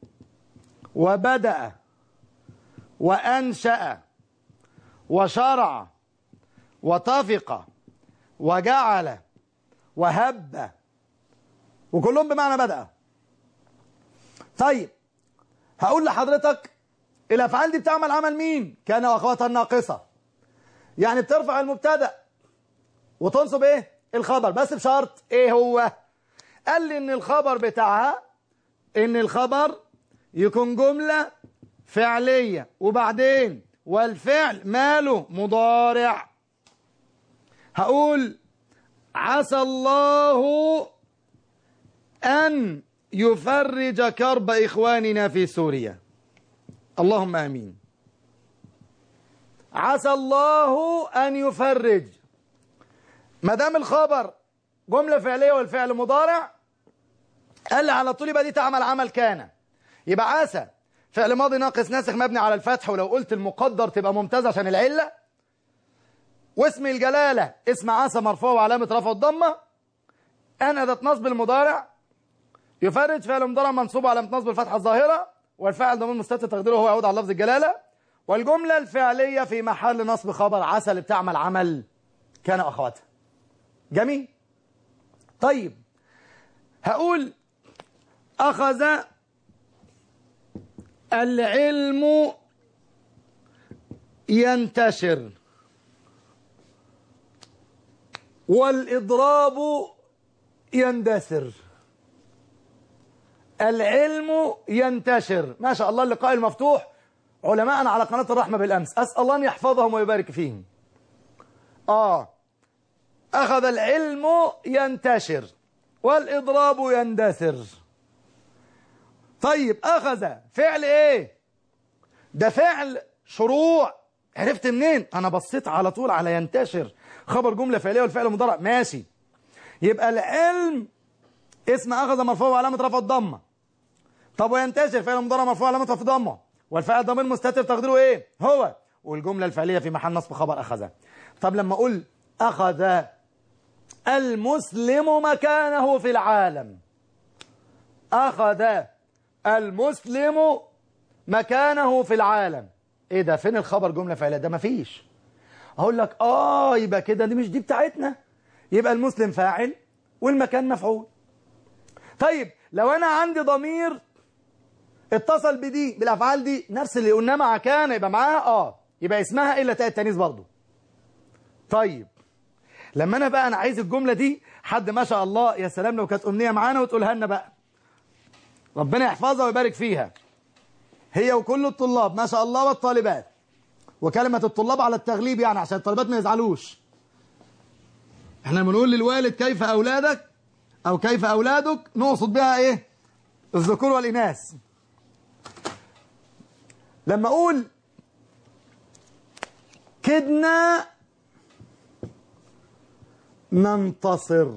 وبدأ وأنشأ وشرع وطفق وجعل وهب وكلهم بمعنى بدأ طيب هقول لحضرتك الأفعال دي بتعمل عمل مين كان وأخواتها الناقصة يعني بترفع المبتدأ وتنصب ايه الخبر بس بشرط ايه هو قال لي ان الخبر بتاعها ان الخبر يكون جملة فعلية وبعدين والفعل ماله مضارع هقول عسى الله أن يفرج كرب إخواننا في سوريا اللهم آمين عسى الله أن يفرج ما دام الخبر جملة فعلية والفعل مضارع قال لي على طول يبقى دي تعمل عمل كان يبقى عسى فعل ماضي ناقص ناسخ مبني على الفتح ولو قلت المقدر تبقى ممتاز عشان العلة واسم الجلالة اسم عسى مرفوع وعلامة رفع الضمة أنا ذات نصب المضارع يفرج فعل مضارع منصوب على نصب الفتحة الظاهرة والفاعل ضمير مستتر تقديره هو يعود على لفظ الجلالة والجملة الفعلية في محل نصب خبر عسى اللي بتعمل عمل كان أخواتها جميل طيب هقول أخذ العلم ينتشر والإضراب يندثر العلم ينتشر ما شاء الله اللقاء المفتوح علماء على قناة الرحمة بالأمس أسأل الله أن يحفظهم ويبارك فيهم آه أخذ العلم ينتشر والإضراب يندثر طيب أخذ فعل إيه ده فعل شروع عرفت منين أنا بصيت على طول على ينتشر خبر جملة فعلية والفعل مضارع ماشي يبقى العلم اسم أخذ مرفوع وعلامة رفع الضمة طب وينتشر فعل مضارع مرفوع علامة رفع الضمة والفعل ضمير مستتر تقديره ايه هو والجملة الفعلية في محل نصب خبر أخذ طب لما أقول أخذ المسلم مكانه في العالم أخذ المسلم مكانه في العالم ايه ده فين الخبر جملة فعلية ده مفيش اقول لك اه يبقى كده دي مش دي بتاعتنا يبقى المسلم فاعل والمكان مفعول طيب لو انا عندي ضمير اتصل بدي بالافعال دي نفس اللي قلناه مع كان يبقى معاها اه يبقى اسمها الا تاء التانيث برضه طيب لما انا بقى انا عايز الجمله دي حد ما شاء الله يا سلام لو كانت امنيه معانا وتقولها لنا بقى ربنا يحفظها ويبارك فيها هي وكل الطلاب ما شاء الله والطالبات وكلمه الطلاب على التغليب يعني عشان الطالبات ما يزعلوش احنا بنقول للوالد كيف اولادك او كيف اولادك نقصد بها ايه الذكور والاناث لما اقول كدنا ننتصر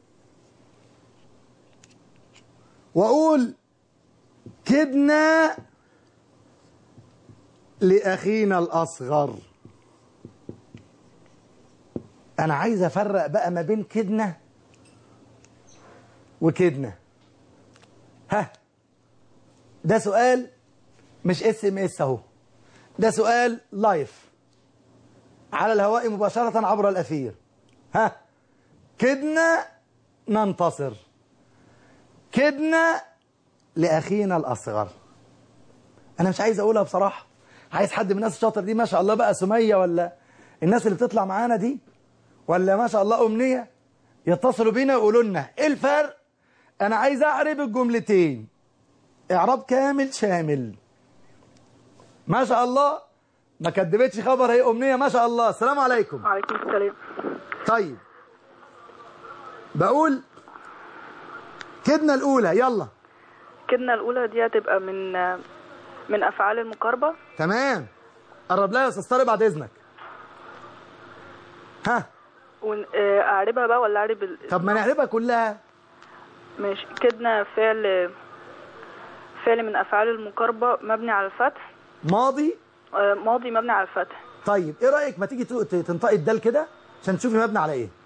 واقول كدنا لاخينا الاصغر انا عايز افرق بقى ما بين كدنا وكدنا ها ده سؤال مش اس ام اس اهو ده سؤال لايف على الهواء مباشرة عبر الأثير ها كدنا ننتصر كدنا لأخينا الأصغر أنا مش عايز أقولها بصراحة عايز حد من الناس الشاطر دي ما شاء الله بقى سمية ولا الناس اللي بتطلع معانا دي ولا ما شاء الله أمنية يتصلوا بينا ويقولوا لنا إيه الفرق أنا عايز أعرب الجملتين إعراب كامل شامل ما شاء الله ما كدبتش خبر هي أمنية ما شاء الله السلام عليكم وعليكم السلام طيب بقول كدنا الأولى يلا كدنا الأولى دي هتبقى من من أفعال المقاربة تمام قرب لها يا أستاذ طارق بعد إذنك ها ون- آه، أعربها بقى ولا أعرب ال... طب ما نعربها كلها ماشي كدنا فعل فعل من أفعال المقاربة مبني على الفتح ماضي آه، ماضي مبني على الفتح طيب إيه رأيك ما تيجي تق- ت- تنطقي الدال كده عشان تشوفي مبني على إيه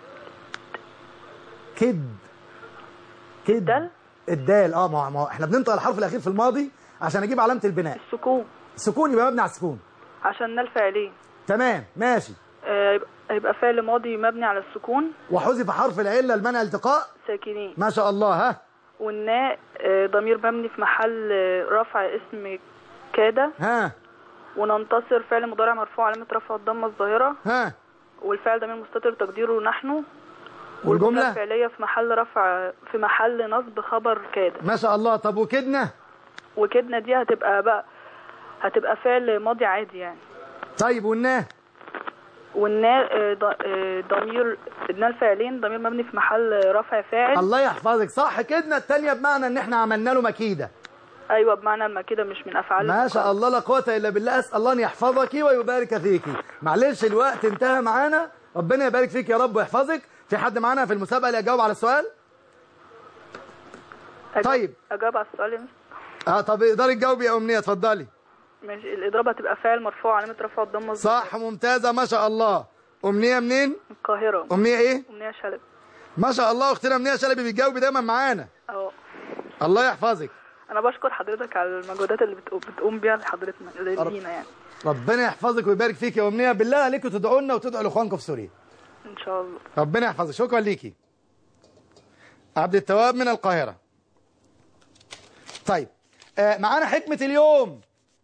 كد كد الدال؟ الدال اه ما ما هو احنا بننطق الحرف الأخير في الماضي عشان أجيب علامة البناء السكون سكون يبقى مبني على السكون عشان نال فعلين تمام ماشي آه، يبقى- هيبقى فعل ماضي مبني على السكون وحذف حرف العلة المنع التقاء ساكنين ما شاء الله ها والناء آه، ضمير مبني في محل آه، رفع اسم كاد ها وننتصر فعل مضارع مرفوع علامة رفع الضمة الظاهرة ها والفعل ضمير مستتر تقديره نحن والجملة الفعلية في محل رفع في محل نصب خبر كاد ما شاء الله طب وكدنا وكدنا دي هتبقى بقى هتبقى فعل ماضي عادي يعني طيب والناه والناء آه، ض- آه، ضمير الناء الفعلين ضمير مبني في محل رفع فاعل الله يحفظك صح كدنا التانية بمعنى ان احنا عملنا له مكيدة ايوه بمعنى ما كده مش من افعال ما شاء المقربة. الله لا قوة إلا بالله أسأل الله أن يحفظك ويبارك فيك معلش الوقت انتهى معانا ربنا يبارك فيك يا رب ويحفظك في حد معانا في المسابقة اللي يجاوب على السؤال أجاوب- طيب. اجاوب على السؤال يا مس؟ اه طب اقدري تجاوبي يا أمنية اتفضلي ماشي الاضراب هتبقى فاعل مرفوع علامه رفعه الضمه الظاهرة. صح ممتازة ما شاء الله أمنية منين القاهره أمنية إيه امنيه شلبي ما شاء الله أختنا أمنية شلبي بتجاوبي دايما معانا اهو الله يحفظك انا بشكر حضرتك على المجهودات اللي بتقوم, بتقوم بيها لحضرتنا لينا يعني ربنا يحفظك ويبارك فيك يا أمنية بالله عليكم تدعوا لنا وتدعوا لإخوانكم في سوريا ان شاء الله ربنا يحفظك شكرا ليكي عبد التواب من القاهرة طيب آه معانا حكمة اليوم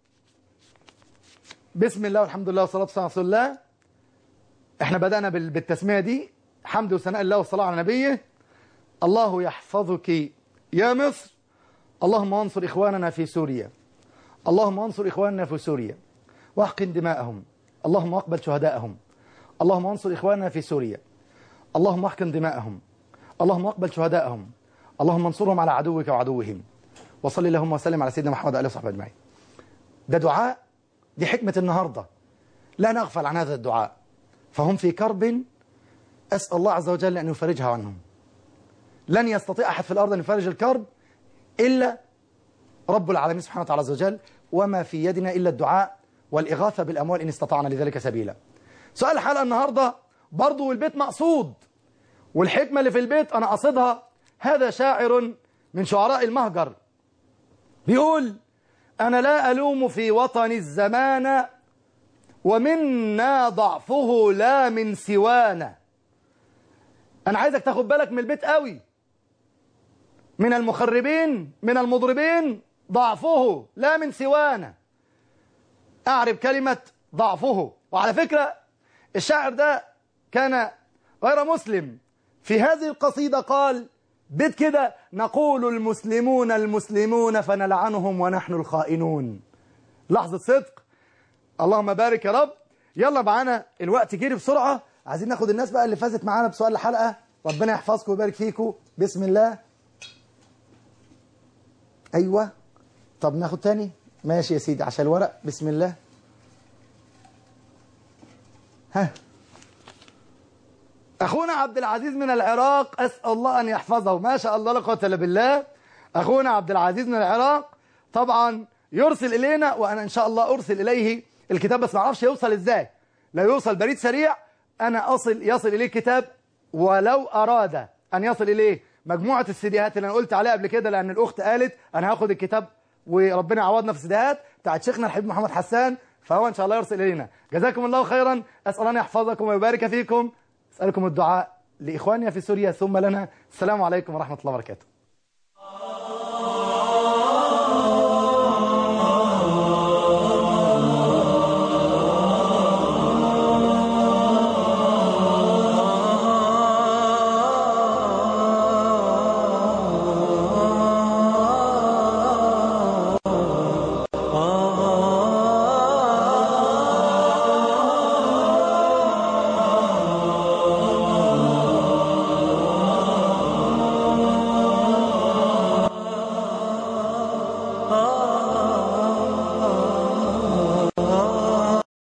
بسم الله والحمد لله والصلاة والسلام على رسول الله احنا بدأنا بال- بالتسمية دي حمد وثناء الله والصلاة على نبيه الله يحفظك يا مصر اللهم انصر إخواننا في سوريا اللهم انصر إخواننا في سوريا واحقن دماءهم اللهم اقبل شهداءهم اللهم انصر إخواننا في سوريا اللهم احقن دماءهم اللهم اقبل شهداءهم اللهم انصرهم على عدوك وعدوهم وصل اللهم وسلم على سيدنا محمد وعلى اله وصحبه اجمعين ده دعاء دي حكمة النهاردة لا نغفل عن هذا الدعاء فهم في كرب أسأل الله عز وجل أن يفرجها عنهم لن يستطيع أحد في الأرض أن يفرج الكرب إلا رب العالمين سبحانه وتعالى عز وجل وما في يدنا إلا الدعاء والإغاثة بالأموال إن استطعنا لذلك سبيلا سؤال الحلقة النهاردة برضو والبيت مقصود والحكمة اللي في البيت أنا قصدها هذا شاعر من شعراء المهجر بيقول أنا لا ألوم في وطني الزمان ومنا ضعفه لا من سوانا أنا عايزك تاخد بالك من البيت قوي من المخربين من المضربين ضعفه لا من سوانا أعرب كلمة ضعفه وعلى فكرة الشاعر ده كان غير مسلم في هذه القصيدة قال بيت كده نقول المسلمون المسلمون فنلعنهم ونحن الخائنون لحظة صدق اللهم بارك يا رب يلا معانا الوقت جري بسرعة عايزين ناخد الناس بقى اللي فازت معانا بسؤال الحلقة ربنا يحفظكم ويبارك فيكم بسم الله أيوة طب ناخد تاني ماشي يا سيدي عشان الورق بسم الله ها أخونا عبد العزيز من العراق أسأل الله أن يحفظه ما شاء الله لا قوة إلا بالله أخونا عبد العزيز من العراق طبعا يرسل إلينا وأنا إن شاء الله أرسل إليه الكتاب بس ما أعرفش يوصل إزاي لا يوصل بريد سريع أنا أصل يصل إليه كتاب ولو أراد أن يصل إليه مجموعة السيديهات اللي أنا قلت عليها قبل كده لأن الأخت قالت أنا هاخد الكتاب وربنا يعوضنا في السيديهات بتاعت شيخنا الحبيب محمد حسان فهو إن شاء الله يرسل إلينا جزاكم الله خيرا أسأل أن يحفظكم ويبارك فيكم أسألكم الدعاء لإخواننا في سوريا ثم لنا السلام عليكم ورحمة الله وبركاته